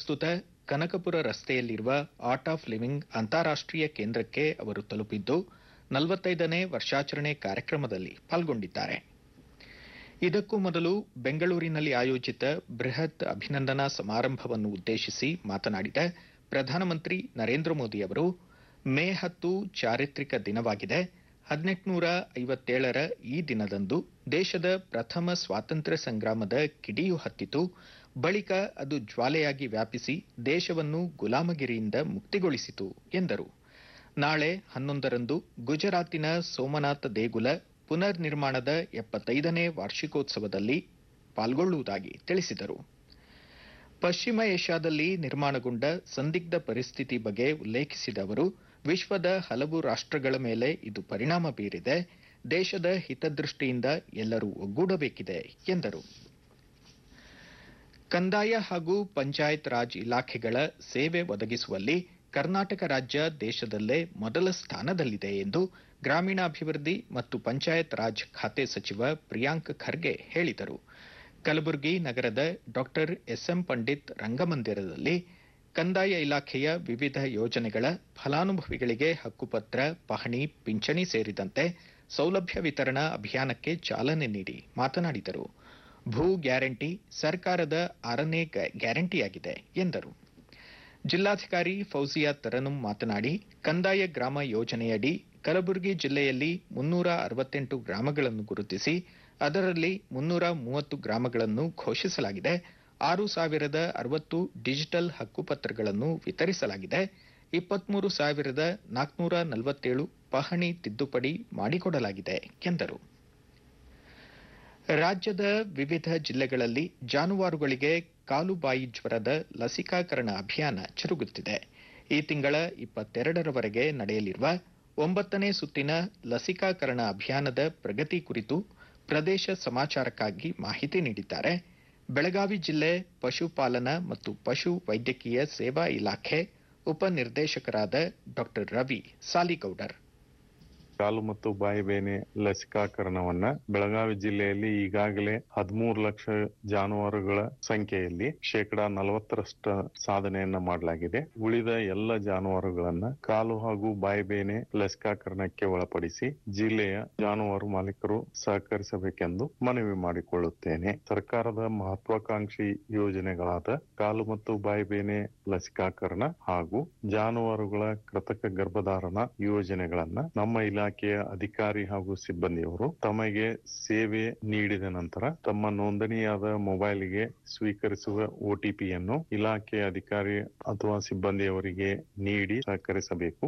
ಪ್ರಸ್ತುತ ಕನಕಪುರ ರಸ್ತೆಯಲ್ಲಿರುವ art of living ಅಂತಾರಾಷ್ಟೀಯ ಕೇಂದ್ರಕ್ಕೆ ಅವರು ತಲುಪಿದ್ದು ನಲವತ್ತೈದನೇ ವರ್ಷಾಚರಣೆ ಕಾರ್ಯಕ್ರಮದಲ್ಲಿ ಪಾಲ್ಗೊಂಡಿದ್ದಾರೆ ಇದಕ್ಕೂ ಮೊದಲು ಬೆಂಗಳೂರಿನಲ್ಲಿ ಆಯೋಜಿತ ಬೃಹತ್ ಅಭಿನಂದನಾ ಸಮಾರಂಭವನ್ನು ಉದ್ದೇಶಿಸಿ ಮಾತನಾಡಿದ ಪ್ರಧಾನಮಂತ್ರಿ ನರೇಂದ್ರ ಮೋದಿ ಅವರು ಮೇ ಹತ್ತು ಚಾರಿತ್ರಿಕ ದಿನವಾಗಿದೆ ಹದಿನೆಂಟುನೂರ ಐವತ್ತೇಳರ ಈ ದಿನದಂದು ದೇಶದ ಪ್ರಥಮ ಸ್ವಾತಂತ್ರ್ಯ ಸಂಗ್ರಾಮದ ಕಿಡಿಯು ಹತ್ತಿತು ಬಳಿಕ ಅದು ಜ್ವಾಲೆಯಾಗಿ ವ್ಯಾಪಿಸಿ ದೇಶವನ್ನು ಗುಲಾಮಗಿರಿಯಿಂದ ಮುಕ್ತಿಗೊಳಿಸಿತು ಎಂದರು ನಾಳೆ ಹನ್ನೊಂದರಂದು ಗುಜರಾತಿನ ಸೋಮನಾಥ ದೇಗುಲ ಪುನರ್ ನಿರ್ಮಾಣದ ಎಪ್ಪತ್ತೈದನೇ ವಾರ್ಷಿಕೋತ್ಸವದಲ್ಲಿ ಪಾಲ್ಗೊಳ್ಳುವುದಾಗಿ ತಿಳಿಸಿದರು ಪಶ್ಚಿಮ ಏಷ್ಯಾದಲ್ಲಿ ನಿರ್ಮಾಣಗೊಂಡ ಸಂದಿಗ್ಧ ಪರಿಸ್ಥಿತಿ ಬಗ್ಗೆ ಉಲ್ಲೇಖಿಸಿದ ಅವರು ವಿಶ್ವದ ಹಲವು ರಾಷ್ಟ್ರಗಳ ಮೇಲೆ ಇದು ಪರಿಣಾಮ ಬೀರಿದೆ ದೇಶದ ಹಿತದೃಷ್ಟಿಯಿಂದ ಎಲ್ಲರೂ ಒಗ್ಗೂಡಬೇಕಿದೆ ಎಂದರು ಕಂದಾಯ ಹಾಗೂ ಪಂಚಾಯತ್ ರಾಜ್ ಇಲಾಖೆಗಳ ಸೇವೆ ಒದಗಿಸುವಲ್ಲಿ ಕರ್ನಾಟಕ ರಾಜ್ಯ ದೇಶದಲ್ಲೇ ಮೊದಲ ಸ್ಥಾನದಲ್ಲಿದೆ ಎಂದು ಗ್ರಾಮೀಣಾಭಿವೃದ್ಧಿ ಮತ್ತು ಪಂಚಾಯತ್ ರಾಜ್ ಖಾತೆ ಸಚಿವ ಪ್ರಿಯಾಂಕ್ ಖರ್ಗೆ ಹೇಳಿದರು ಕಲಬುರಗಿ ನಗರದ ಡಾಕ್ಟರ್ ಎಸ್ಎಂ ಪಂಡಿತ್ ರಂಗಮಂದಿರದಲ್ಲಿ ಕಂದಾಯ ಇಲಾಖೆಯ ವಿವಿಧ ಯೋಜನೆಗಳ ಫಲಾನುಭವಿಗಳಿಗೆ ಹಕ್ಕುಪತ್ರ ಪಹಣಿ ಪಿಂಚಣಿ ಸೇರಿದಂತೆ ಸೌಲಭ್ಯ ವಿತರಣಾ ಅಭಿಯಾನಕ್ಕೆ ಚಾಲನೆ ನೀಡಿ ಮಾತನಾಡಿದರು ಭೂ ಗ್ಯಾರಂಟಿ ಸರ್ಕಾರದ ಆರನೇ ಗ್ಯಾರಂಟಿಯಾಗಿದೆ ಎಂದರು ಜಿಲ್ಲಾಧಿಕಾರಿ ಫೌಜಿಯಾ ತರನುಂ ಮಾತನಾಡಿ ಕಂದಾಯ ಗ್ರಾಮ ಯೋಜನೆಯಡಿ ಕಲಬುರಗಿ ಜಿಲ್ಲೆಯಲ್ಲಿ ಮುನ್ನೂರ ಅರವತ್ತೆಂಟು ಗ್ರಾಮಗಳನ್ನು ಗುರುತಿಸಿ ಅದರಲ್ಲಿ ಮುನ್ನೂರ ಮೂವತ್ತು ಗ್ರಾಮಗಳನ್ನು ಘೋಷಿಸಲಾಗಿದೆ ಆರು ಸಾವಿರದ ಅರವತ್ತು ಡಿಜಿಟಲ್ ಹಕ್ಕುಪತ್ರಗಳನ್ನು ವಿತರಿಸಲಾಗಿದೆ ಇಪ್ಪತ್ಮೂರು ಸಾವಿರದ ನಾಲ್ಕುನೂರ ನಲವತ್ತೇಳು ಪಹಣಿ ತಿದ್ದುಪಡಿ ಮಾಡಿಕೊಡಲಾಗಿದೆ ಎಂದರು ರಾಜ್ಯದ ವಿವಿಧ ಜಿಲ್ಲೆಗಳಲ್ಲಿ ಜಾನುವಾರುಗಳಿಗೆ ಕಾಲುಬಾಯಿ ಜ್ವರದ ಲಸಿಕಾಕರಣ ಅಭಿಯಾನ ಜರುಗುತ್ತಿದೆ ಈ ತಿಂಗಳ ಇಪ್ಪತ್ತೆರಡರವರೆಗೆ ನಡೆಯಲಿರುವ ಒಂಬತ್ತನೇ ಸುತ್ತಿನ ಲಸಿಕಾಕರಣ ಅಭಿಯಾನದ ಪ್ರಗತಿ ಕುರಿತು ಪ್ರದೇಶ ಸಮಾಚಾರಕ್ಕಾಗಿ ಮಾಹಿತಿ ನೀಡಿದ್ದಾರೆ ಬೆಳಗಾವಿ ಜಿಲ್ಲೆ ಪಶುಪಾಲನಾ ಮತ್ತು ಪಶು ವೈದ್ಯಕೀಯ ಸೇವಾ ಇಲಾಖೆ ಉಪನಿರ್ದೇಶಕರಾದ ಡಾ ರವಿ ಸಾಲಿಗೌಡರ್ ಕಾಲು ಮತ್ತು ಬಾಯಿ ಬೇನೆ ಲಸಿಕಾಕರಣವನ್ನ ಬೆಳಗಾವಿ ಜಿಲ್ಲೆಯಲ್ಲಿ ಈಗಾಗಲೇ ಹದಿಮೂರು ಲಕ್ಷ ಜಾನುವಾರುಗಳ ಸಂಖ್ಯೆಯಲ್ಲಿ ಶೇಕಡಾ ನಲವತ್ತರಷ್ಟ ಸಾಧನೆಯನ್ನ ಮಾಡಲಾಗಿದೆ ಉಳಿದ ಎಲ್ಲ ಜಾನುವಾರುಗಳನ್ನ ಕಾಲು ಹಾಗೂ ಬಾಯಿ ಬೇನೆ ಲಸಿಕಾಕರಣಕ್ಕೆ ಒಳಪಡಿಸಿ ಜಿಲ್ಲೆಯ ಜಾನುವಾರು ಮಾಲೀಕರು ಸಹಕರಿಸಬೇಕೆಂದು ಮನವಿ ಮಾಡಿಕೊಳ್ಳುತ್ತೇನೆ ಸರ್ಕಾರದ ಮಹತ್ವಾಕಾಂಕ್ಷಿ ಯೋಜನೆಗಳಾದ ಕಾಲು ಮತ್ತು ಬಾಯಿ ಬೇನೆ ಲಸಿಕಾಕರಣ ಹಾಗೂ ಜಾನುವಾರುಗಳ ಕೃತಕ ಗರ್ಭಧಾರಣ ಯೋಜನೆಗಳನ್ನ ನಮ್ಮ ಇಲಾಖೆಯ ಅಧಿಕಾರಿ ಹಾಗೂ ಸಿಬ್ಬಂದಿಯವರು ತಮಗೆ ಸೇವೆ ನೀಡಿದ ನಂತರ ತಮ್ಮ ನೋಂದಣಿಯಾದ ಮೊಬೈಲ್ಗೆ ಸ್ವೀಕರಿಸುವ ಒಟಿಪಿಯನ್ನು ಇಲಾಖೆಯ ಅಧಿಕಾರಿ ಅಥವಾ ಸಿಬ್ಬಂದಿಯವರಿಗೆ ನೀಡಿ ಸಹಕರಿಸಬೇಕು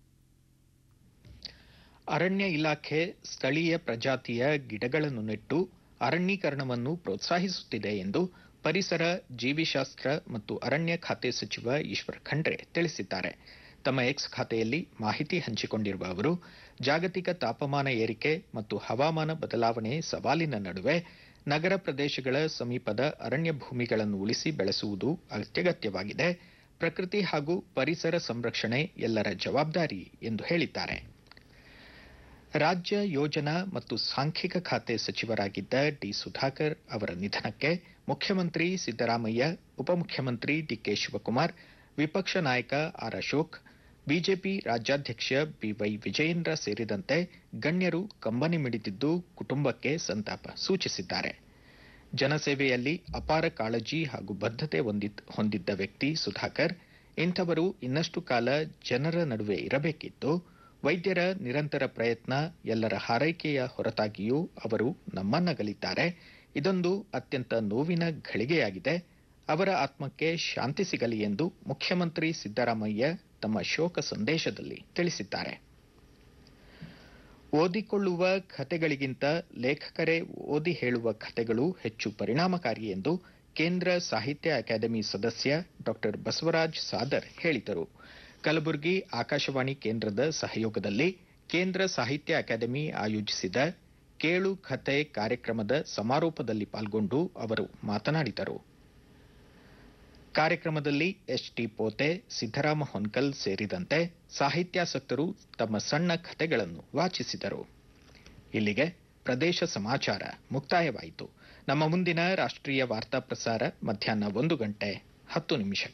ಅರಣ್ಯ ಇಲಾಖೆ ಸ್ಥಳೀಯ ಪ್ರಜಾತಿಯ ಗಿಡಗಳನ್ನು ನೆಟ್ಟು ಅರಣ್ಯೀಕರಣವನ್ನು ಪ್ರೋತ್ಸಾಹಿಸುತ್ತಿದೆ ಎಂದು ಪರಿಸರ ಜೀವಿಶಾಸ್ತ್ರ ಮತ್ತು ಅರಣ್ಯ ಖಾತೆ ಸಚಿವ ಈಶ್ವರ್ ಖಂಡ್ರೆ ತಿಳಿಸಿದ್ದಾರೆ ತಮ್ಮ ಎಕ್ಸ್ ಖಾತೆಯಲ್ಲಿ ಮಾಹಿತಿ ಹಂಚಿಕೊಂಡಿರುವ ಅವರು ಜಾಗತಿಕ ತಾಪಮಾನ ಏರಿಕೆ ಮತ್ತು ಹವಾಮಾನ ಬದಲಾವಣೆ ಸವಾಲಿನ ನಡುವೆ ನಗರ ಪ್ರದೇಶಗಳ ಸಮೀಪದ ಅರಣ್ಯ ಭೂಮಿಗಳನ್ನು ಉಳಿಸಿ ಬೆಳೆಸುವುದು ಅತ್ಯಗತ್ಯವಾಗಿದೆ ಪ್ರಕೃತಿ ಹಾಗೂ ಪರಿಸರ ಸಂರಕ್ಷಣೆ ಎಲ್ಲರ ಜವಾಬ್ದಾರಿ ಎಂದು ಹೇಳಿದ್ದಾರೆ ರಾಜ್ಯ ಯೋಜನಾ ಮತ್ತು ಸಾಂಖ್ಯಿಕ ಖಾತೆ ಸಚಿವರಾಗಿದ್ದ ಡಿ ಸುಧಾಕರ್ ಅವರ ನಿಧನಕ್ಕೆ ಮುಖ್ಯಮಂತ್ರಿ ಸಿದ್ದರಾಮಯ್ಯ ಉಪಮುಖ್ಯಮಂತ್ರಿ ಡಿಕೆ ಶಿವಕುಮಾರ್ ವಿಪಕ್ಷ ನಾಯಕ ಆರ್ ಅಶೋಕ್ ಬಿಜೆಪಿ ರಾಜ್ಯಾಧ್ಯಕ್ಷ ಬಿವೈ ವಿಜಯೇಂದ್ರ ಸೇರಿದಂತೆ ಗಣ್ಯರು ಕಂಬನಿ ಮಿಡಿದಿದ್ದು ಕುಟುಂಬಕ್ಕೆ ಸಂತಾಪ ಸೂಚಿಸಿದ್ದಾರೆ ಜನಸೇವೆಯಲ್ಲಿ ಅಪಾರ ಕಾಳಜಿ ಹಾಗೂ ಬದ್ಧತೆ ಹೊಂದಿದ್ದ ವ್ಯಕ್ತಿ ಸುಧಾಕರ್ ಇಂಥವರು ಇನ್ನಷ್ಟು ಕಾಲ ಜನರ ನಡುವೆ ಇರಬೇಕಿತ್ತು ವೈದ್ಯರ ನಿರಂತರ ಪ್ರಯತ್ನ ಎಲ್ಲರ ಹಾರೈಕೆಯ ಹೊರತಾಗಿಯೂ ಅವರು ನಮ್ಮನ್ನಗಲಿದ್ದಾರೆ ಇದೊಂದು ಅತ್ಯಂತ ನೋವಿನ ಘಳಿಗೆಯಾಗಿದೆ ಅವರ ಆತ್ಮಕ್ಕೆ ಶಾಂತಿ ಸಿಗಲಿ ಎಂದು ಮುಖ್ಯಮಂತ್ರಿ ಸಿದ್ದರಾಮಯ್ಯ ತಮ್ಮ ಶೋಕ ಸಂದೇಶದಲ್ಲಿ ತಿಳಿಸಿದ್ದಾರೆ ಓದಿಕೊಳ್ಳುವ ಕಥೆಗಳಿಗಿಂತ ಲೇಖಕರೇ ಓದಿ ಹೇಳುವ ಕಥೆಗಳು ಹೆಚ್ಚು ಪರಿಣಾಮಕಾರಿ ಎಂದು ಕೇಂದ್ರ ಸಾಹಿತ್ಯ ಅಕಾಡೆಮಿ ಸದಸ್ಯ ಡಾ ಬಸವರಾಜ್ ಸಾದರ್ ಹೇಳಿದರು ಕಲಬುರಗಿ ಆಕಾಶವಾಣಿ ಕೇಂದ್ರದ ಸಹಯೋಗದಲ್ಲಿ ಕೇಂದ್ರ ಸಾಹಿತ್ಯ ಅಕಾಡೆಮಿ ಆಯೋಜಿಸಿದ ಕೇಳು ಕಥೆ ಕಾರ್ಯಕ್ರಮದ ಸಮಾರೋಪದಲ್ಲಿ ಪಾಲ್ಗೊಂಡು ಅವರು ಮಾತನಾಡಿದರು ಕಾರ್ಯಕ್ರಮದಲ್ಲಿ ಎಚ್ಟಿ ಪೋತೆ ಸಿದ್ದರಾಮ ಹೊನ್ಕಲ್ ಸೇರಿದಂತೆ ಸಾಹಿತ್ಯಾಸಕ್ತರು ತಮ್ಮ ಸಣ್ಣ ಕಥೆಗಳನ್ನು ವಾಚಿಸಿದರು ಇಲ್ಲಿಗೆ ಪ್ರದೇಶ ಸಮಾಚಾರ ಮುಕ್ತಾಯವಾಯಿತು ನಮ್ಮ ಮುಂದಿನ ರಾಷ್ಟ್ರೀಯ ವಾರ್ತಾ ಪ್ರಸಾರ ಮಧ್ಯಾಹ್ನ ಒಂದು ಗಂಟೆ ಹತ್ತು ನಿಮಿಷಕ್ಕೆ